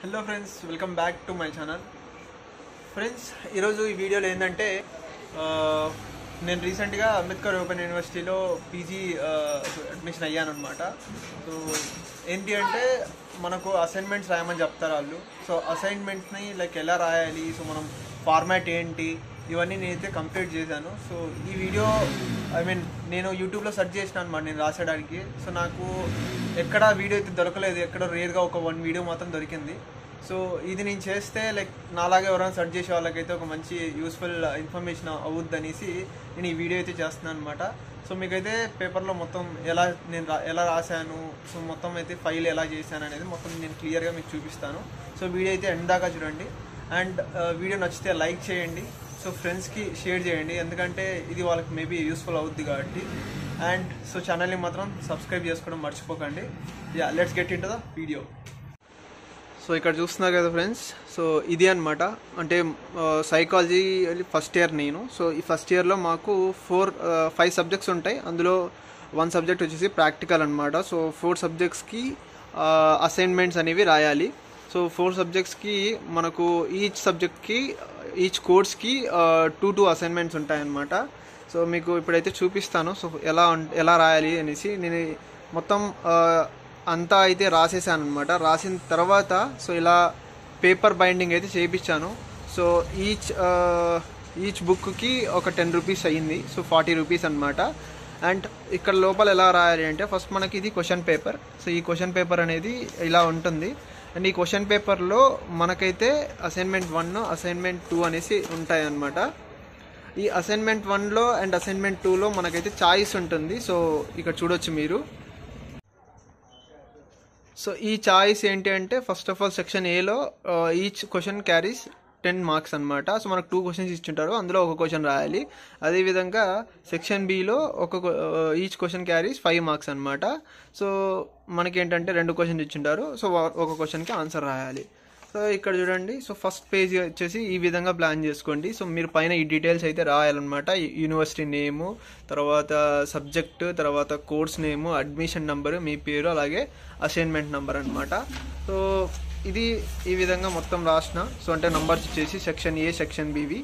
hello friends welcome back to my channel friends ఈరోజు ఈ వీడియోలో ఏంటంటే ఆ, నేను రీసెంట్గా అంబేద్కర్ ఓపెన్ యూనివర్సిటీలో పీజీ అడ్మిషన్ అయ్యాను అనమాట సో ఏంటి అంటే మనకు అసైన్మెంట్స్ రాయమని చెప్తారు వాళ్ళు సో అసైన్మెంట్స్ని లైక్ ఎలా రాయాలి సో మనం ఫార్మాట్ ఏంటి ఇవన్నీ నేనైతే కంప్లీట్ చేశాను సో ఈ వీడియో ఐ మీన్ నేను యూట్యూబ్లో సెర్చ్ చేసిన అనమాట నేను రాసేయడానికి సో నాకు ఎక్కడ వీడియో అయితే దొరకలేదు ఎక్కడో రేర్గా ఒక వన్ వీడియో మాత్రం దొరికింది సో ఇది నేను చేస్తే లైక్ నాలాగా ఎవరైనా సెర్చ్ చేసే వాళ్ళకైతే ఒక మంచి యూస్ఫుల్ ఇన్ఫర్మేషన్ అవుద్ది అనేసి నేను ఈ వీడియో అయితే చేస్తున్నాను అనమాట సో మీకైతే పేపర్లో మొత్తం ఎలా నేను రా- ఎలా రాశాను సో మొత్తం అయితే ఫైల్ ఎలా చేశాను అనేది మొత్తం నేను క్లియర్గా మీకు చూపిస్తాను సో వీడియో అయితే ఎండ్ దాకా చూడండి అండ్ వీడియో నచ్చితే లైక్ చేయండి సో ఫ్రెండ్స్కి షేర్ చేయండి ఎందుకంటే ఇది వాళ్ళకి మేబీ యూస్ఫుల్ అవుద్ది కాబట్టి అండ్ సో ఛానల్ని మాత్రం సబ్స్క్రైబ్ చేసుకోవడం మర్చిపోకండి yeah let's get in the video so ఇక్కడ చూస్తున్నారు కదా ఫ్రెండ్స్ సో ఇది అన్నమాట అంటే సైకాలజీ ఫస్ట్ ఇయర్ నేను సో ఈ ఫస్ట్ ఇయర్లో మాకు ఫోర్ ఫైవ్ సబ్జెక్ట్స్ ఉంటాయి అందులో వన్ సబ్జెక్ట్ వచ్చేసి ప్రాక్టికల్ అనమాట సో ఫోర్ సబ్జెక్ట్స్కి అసైన్మెంట్స్ అనేవి రాయాలి సో ఫోర్ సబ్జెక్ట్స్కి మనకు ఈచ్ సబ్జెక్ట్కి ఈచ్ కోర్స్కి టూ టూ అసైన్మెంట్స్ ఉంటాయన్నమాట సో మీకు ఇప్పుడైతే చూపిస్తాను సో ఎలా ఉం- ఎలా రాయాలి అనేసి నేను మొత్తం ఆ, అంతా అయితే రాసేసాను అనమాట రాసిన తర్వాత సో ఇలా పేపర్ బైండింగ్ అయితే చేయించాను సో ఈచ్ ఈచ్ బుక్కి ఒక టెన్ రూపీస్ అయ్యింది సో ఫార్టీ రూపీస్ అనమాట అండ్ ఇక్కడ లోపల ఎలా రాయాలి అంటే ఫస్ట్ మనకి ఇది క్వశ్చన్ పేపర్ సో ఈ క్వశ్చన్ పేపర్ అనేది ఇలా ఉంటుంది అండ్ ఈ క్వశ్చన్ పేపర్లో మనకైతే అసైన్మెంట్ వన్ అసైన్మెంట్ టూ అనేసి ఉంటాయి అన్నమాట ఈ అసైన్మెంట్ వన్లో అండ్ అసైన్మెంట్ టూలో మనకైతే చాయిస్ ఉంటుంది సో ఇక్కడ చూడొచ్చు మీరు సో ఈ చాయిస్ ఏంటి అంటే ఫస్ట్ ఆఫ్ ఆల్ సెక్షన్ ఏలో each question carries ten marks అనమాట సో మనకు టూ క్వశ్చన్స్ ఇచ్చింటారు అందులో ఒక క్వశ్చన్ రాయాలి అదేవిధంగా సెక్షన్ బిలో ఒక each question carries five marks అనమాట సో మనకి ఏంటంటే రెండు క్వశ్చన్ ఇచ్చింటారు సో ఒక క్వశ్చన్కి ఆన్సర్ రాయాలి సో ఇక్కడ చూడండి సో ఫస్ట్ పేజ్ వచ్చేసి ఈ విధంగా ప్లాన్ చేసుకోండి సో మీరు పైన ఈ డీటెయిల్స్ అయితే రాయాలన్నమాట యూనివర్సిటీ నేము తర్వాత సబ్జెక్ట్ తర్వాత కోర్స్ నేము అడ్మిషన్ నెంబరు మీ పేరు అలాగే అసైన్మెంట్ నెంబర్ అనమాట సో ఇది ఈ విధంగా మొత్తం రాసిన సో అంటే నంబర్స్ వచ్చేసి సెక్షన్ ఏ సెక్షన్ బివి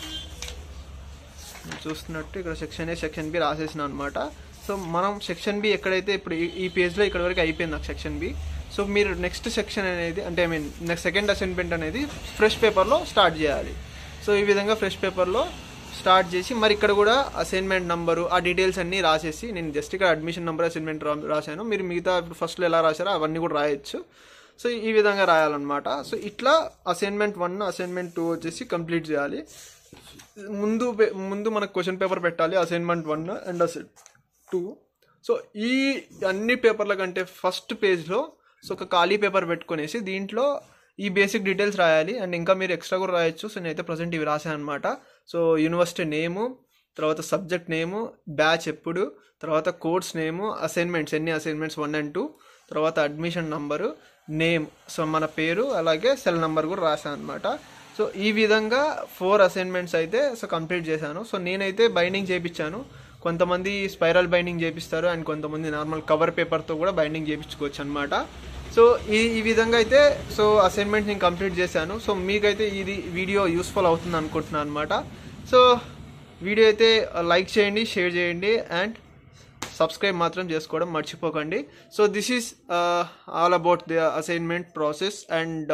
చూస్తున్నట్టు ఇక్కడ సెక్షన్ ఏ సెక్షన్ బి రాసేసిన అనమాట సో మనం సెక్షన్ బి ఎక్కడైతే ఇప్పుడు ఈ- ఈ పేజ్లో ఇక్కడ వరకు అయిపోయింది నాకు సెక్షన్ బి సో మీరు నెక్స్ట్ సెక్షన్ అనేది అంటే I mean next second assignment అనేది ఫ్రెష్ పేపర్లో స్టార్ట్ చేయాలి సో ఈ విధంగా ఫ్రెష్ పేపర్లో స్టార్ట్ చేసి మరి ఇక్కడ కూడా అసైన్మెంట్ నంబరు ఆ డీటెయిల్స్ అన్నీ రాసేసి నేను జస్ట్ ఇక్కడ అడ్మిషన్ నెంబర్ అసైన్మెంట్ రాశాను మీరు మిగతా ఇప్పుడు ఫస్ట్లో ఎలా రాశారో అవన్నీ కూడా రాయొచ్చు సో ఈ విధంగా రాయాలన్నమాట సో ఇట్లా అసైన్మెంట్ వన్ అసైన్మెంట్ టూ వచ్చేసి కంప్లీట్ చేయాలి ముందు పే- ముందు మనకు క్వశ్చన్ పేపర్ పెట్టాలి assignment one and assign two so ఈ అన్ని పేపర్ల కంటే ఫస్ట్ పేజ్లో సో ఒక ఖాళీ పేపర్ పెట్టుకునేసి దీంట్లో ఈ బేసిక్ డీటెయిల్స్ రాయాలి అండ్ ఇంకా మీరు ఎక్స్ట్రా కూడా రాయొచ్చు సో నేనైతే ప్రజెంట్ ఇవి రాశాను అనమాట సో యూనివర్సిటీ నేము తర్వాత సబ్జెక్ట్ నేము బ్యాచ్ ఎప్పుడు తర్వాత కోర్స్ నేము అసైన్మెంట్స్ ఎన్ని అసైన్మెంట్స్ వన్ అండ్ టూ తర్వాత అడ్మిషన్ నంబరు నేమ్ సో మన పేరు అలాగే సెల్ నెంబర్ కూడా రాశాను అనమాట సో ఈ విధంగా ఫోర్ అసైన్మెంట్స్ అయితే సో కంప్లీట్ చేశాను సో నేనైతే బైండింగ్ చేయించాను కొంతమంది స్పైరల్ బైండింగ్ చేపిస్తారు అండ్ కొంతమంది నార్మల్ కవర్ పేపర్తో కూడా బైండింగ్ చేయించుకోవచ్చు అనమాట సో ఈ ఈ విధంగా అయితే సో అసైన్మెంట్ నేను కంప్లీట్ చేశాను సో మీకైతే ఇది వీడియో యూస్ఫుల్ అవుతుంది అనుకుంటున్నాను అనమాట సో వీడియో అయితే లైక్ చేయండి షేర్ చేయండి అండ్ సబ్స్క్రైబ్ మాత్రం చేసుకోవడం మర్చిపోకండి so this is all about the assignment process and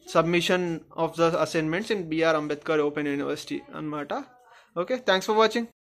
submission of the assignments in BR Ambedkar open university అనమాట ఓకే థ్యాంక్స్ ఫర్ వాచింగ్